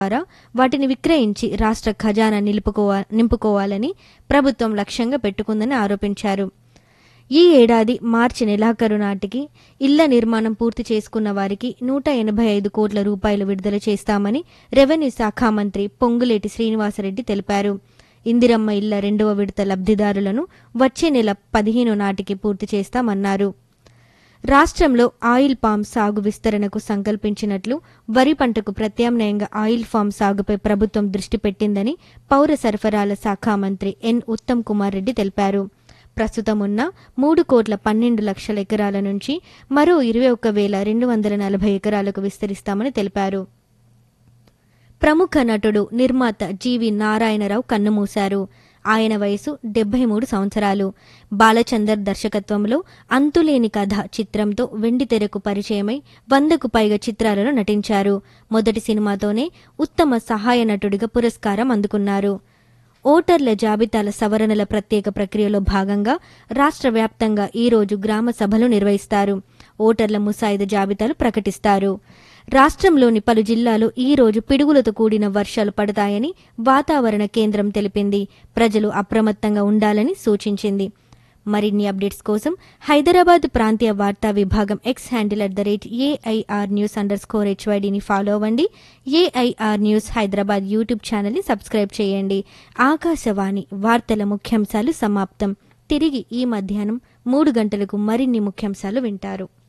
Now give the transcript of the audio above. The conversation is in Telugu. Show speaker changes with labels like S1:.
S1: ద్వారా వాటిని విక్రయించి రాష్ట్ర ఖజానా నిలుపుకోవా నింపుకోవాలని ప్రభుత్వం లక్ష్యంగా పెట్టుకుందని ఆరోపించారు ఈ ఏడాది మార్చి నెలాఖరు నాటికి ఇళ్ల నిర్మాణం పూర్తి చేసుకున్న వారికి నూట ఎనభై ఐదు కోట్ల రూపాయలు విడుదల చేస్తామని రెవెన్యూ శాఖ మంత్రి పొంగులేటి శ్రీనివాసరెడ్డి తెలిపారు ఇందిరమ్మ ఇళ్ల రెండవ విడత లబ్ధిదారులను వచ్చే నెల పదిహేను నాటికి పూర్తి చేస్తామన్నారు రాష్ట్రంలో ఆయిల్ పామ్ సాగు విస్తరణకు సంకల్పించినట్లు వరి పంటకు ప్రత్యామ్నాయంగా ఆయిల్ ఫామ్ సాగుపై ప్రభుత్వం దృష్టి పెట్టిందని పౌర సరఫరాల శాఖ మంత్రి ఎన్ ఉత్తమ్ కుమార్ రెడ్డి తెలిపారు ప్రస్తుతం ఉన్న మూడు కోట్ల పన్నెండు లక్షల ఎకరాల నుంచి మరో ఇరవై ఒక్క వేల రెండు వందల నలభై ఎకరాలకు విస్తరిస్తామని తెలిపారు ప్రముఖ నటుడు నిర్మాత జీవి నారాయణరావు కన్నుమూశారు ఆయన వయసు డెబ్బై మూడు సంవత్సరాలు బాలచందర్ దర్శకత్వంలో అంతులేని కథ చిత్రంతో వెండితెరకు పరిచయమై వందకు పైగా చిత్రాలలో నటించారు మొదటి సినిమాతోనే ఉత్తమ సహాయ నటుడిగా పురస్కారం అందుకున్నారు ఓటర్ల జాబితాల సవరణల ప్రత్యేక ప్రక్రియలో భాగంగా రాష్ట్ర వ్యాప్తంగా ఈరోజు గ్రామ సభలు నిర్వహిస్తారు ఓటర్ల ముసాయిదా జాబితాలు ప్రకటిస్తారు రాష్ట్రంలోని పలు జిల్లాలు ఈ రోజు పిడుగులతో కూడిన వర్షాలు పడతాయని వాతావరణ కేంద్రం తెలిపింది ప్రజలు అప్రమత్తంగా ఉండాలని సూచించింది మరిన్ని అప్డేట్స్ కోసం హైదరాబాద్ ప్రాంతీయ వార్తా విభాగం X handle at the rate AIR news underscore హెచ్వైడిని ఫాలో అవ్వండి ఏఐఆర్ న్యూస్ హైదరాబాద్ యూట్యూబ్ ఛానల్ని సబ్స్క్రైబ్ చేయండి ఆకాశవాణి వార్తల ముఖ్యాంశాలు సమాప్తం తిరిగి ఈ మధ్యాహ్నం మూడు గంటలకు మరిన్ని ముఖ్యాంశాలు వింటారు